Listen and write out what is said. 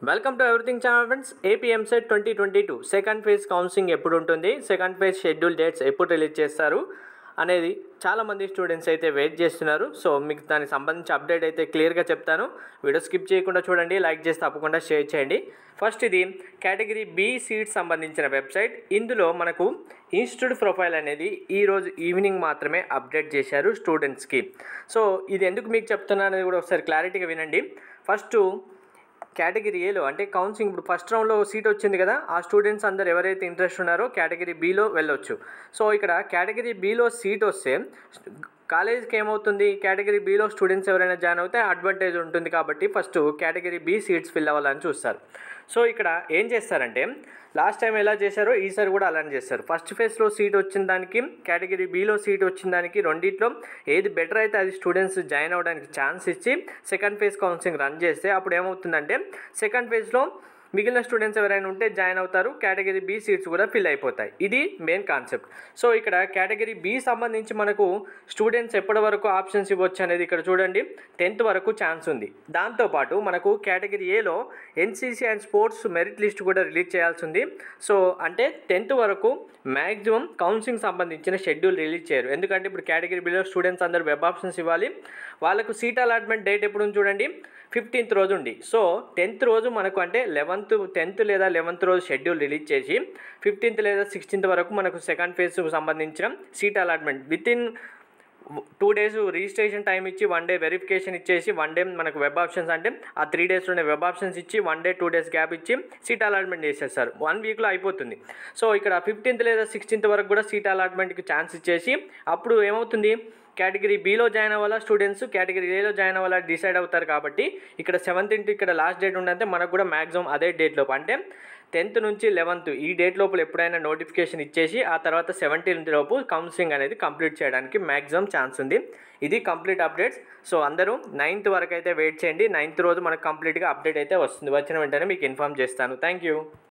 welcome to everything channel friends AP EAMCET twenty twenty two second phase counselling ఎప్పుడు ఉంటుంది second phase schedule dates ఎప్పుడు release చేస్తారు అనేది చాలామంది స్టూడెంట్స్ అయితే వెయిట్ చేస్తున్నారు సో మీకు దానికి సంబంధించి అప్డేట్ అయితే క్లియర్గా చెప్తాను వీడియో స్కిప్ చేయకుండా చూడండి లైక్ చేసి తప్పకుండా షేర్ చేయండి ఫస్ట్ ఇది కేటగిరీ బి సీట్ సంబంధించిన వెబ్సైట్ ఇందులో మనకు ఇన్స్టిట్యూట్ ప్రొఫైల్ అనేది ఈరోజు ఈవినింగ్ మాత్రమే అప్డేట్ చేశారు స్టూడెంట్స్కి సో ఇది ఎందుకు మీకు చెప్తున్నా అనేది కూడా ఒకసారి క్లారిటీగా వినండి ఫస్ట్ కేటగిరీ ఏలో అంటే కౌన్సిలింగ్ ఇప్పుడు ఫస్ట్ రౌండ్లో సీట్ వచ్చింది కదా ఆ స్టూడెంట్స్ అందరు ఎవరైతే ఇంట్రెస్ట్ ఉన్నారో కేటగిరీ బీలో వెళ్ళొచ్చు సో ఇక్కడ కేటగిరీ బీలో సీట్ వస్తే కాలేజ్కి ఏమవుతుంది కేటగిరీ బీలో స్టూడెంట్స్ ఎవరైనా జాయిన్ అవుతే అడ్వాంటేజ్ ఉంటుంది కాబట్టి first category B seats fill అవ్వాలని చూస్తారు సో ఇక్కడ ఏం చేస్తారంటే లాస్ట్ టైం ఎలా చేశారో ఈసారి కూడా అలానే చేస్తారు ఫస్ట్ ఫేజ్లో సీట్ వచ్చిన దానికి కేటగిరీ బీలో సీట్ వచ్చిన దానికి రెండిట్లో ఏది బెటర్ అయితే అది స్టూడెంట్స్ జాయిన్ అవ్వడానికి ఛాన్స్ ఇచ్చి సెకండ్ ఫేజ్ కౌన్సిలింగ్ రన్ చేస్తే అప్పుడు ఏమవుతుందంటే సెకండ్ ఫేజ్లో మిగిలిన స్టూడెంట్స్ ఎవరైనా ఉంటే జాయిన్ అవుతారు కేటగిరీ బి సీట్స్ కూడా ఫిల్ అయిపోతాయి ఇది మెయిన్ కాన్సెప్ట్ సో ఇక్కడ కేటగిరీ బి సంబంధించి మనకు స్టూడెంట్స్ ఎప్పటి వరకు ఆప్షన్స్ ఇవ్వచ్చు అనేది ఇక్కడ చూడండి టెన్త్ వరకు ఛాన్స్ ఉంది దాంతోపాటు మనకు కేటగిరీ ఏలో NCC and sports merit list కూడా రిలీజ్ చేయాల్సి ఉంది సో అంటే టెన్త్ వరకు మ్యాక్సిమం కౌన్సిలింగ్ సంబంధించిన షెడ్యూల్ రిలీజ్ చేయరు ఎందుకంటే ఇప్పుడు కేటగిరీ బిలో స్టూడెంట్స్ అందరూ వెబ్ ఆప్షన్స్ ఇవ్వాలి వాళ్ళకు సీట్ అలాట్మెంట్ డేట్ ఎప్పుడు ఉంది చూడండి ఫిఫ్టీన్త్ రోజు ఉంది సో టెన్త్ రోజు మనకు అంటే లెవెన్త్ టెన్త్ లేదా లెవెన్త్ రోజు షెడ్యూల్ రిలీజ్ చేసి ఫిఫ్టీన్త్ లేదా సిక్స్టీన్త్ వరకు మనకు సెకండ్ ఫేజ్కు సంబంధించిన seat allotment within two days registration time ఇచ్చి వన్ డే వెరిఫికేషన్ ఇచ్చేసి వన్ డే మనకు వెబ్ ఆప్షన్స్ అంటే ఆ త్రీ డేస్లోనే వెబ్ ఆప్షన్స్ ఇచ్చి one day two days gap ఇచ్చి సీట్ అలాట్మెంట్ చేసేస్తారు వన్ వీక్లో అయిపోతుంది సో ఇక్కడ ఫిఫ్టీన్త్ లేదా సిక్స్టీన్త్ వరకు కూడా సీట్ అలాట్మెంట్కి ఛాన్స్ ఇచ్చేసి అప్పుడు ఏమవుతుంది కేటగిరీ బీలో జాయిన్ అవ్వాలా స్టూడెంట్స్ కేటగిరీ ఏలో జాయిన్ అవ్వాలా డిసైడ్ అవుతారు కాబట్టి ఇక్కడ సెవెంత్ ఇక్కడ లాస్ట్ డేట్ ఉందంటే మనకు కూడా మ్యాక్సిమం అదే డేట్ లోపు అంటే టెన్త్ నుంచి లెవెన్త్ ఈ డేట్ లోపల ఎప్పుడైనా నోటిఫికేషన్ ఇచ్చేసి ఆ తర్వాత సెవెంటీన్త్ లోపు కౌన్సిలింగ్ అనేది కంప్లీట్ చేయడానికి మ్యాక్సిమం ఛాన్స్ ఉంది ఇది కంప్లీట్ అప్డేట్స్ సో అందరూ నైన్త్ వరకు అయితే వెయిట్ చేయండి నైన్త్ రోజు మనకు కంప్లీట్గా అప్డేట్ అయితే వస్తుంది వచ్చిన వెంటనే మీకు ఇన్ఫామ్ చేస్తాను థ్యాంక్ యూ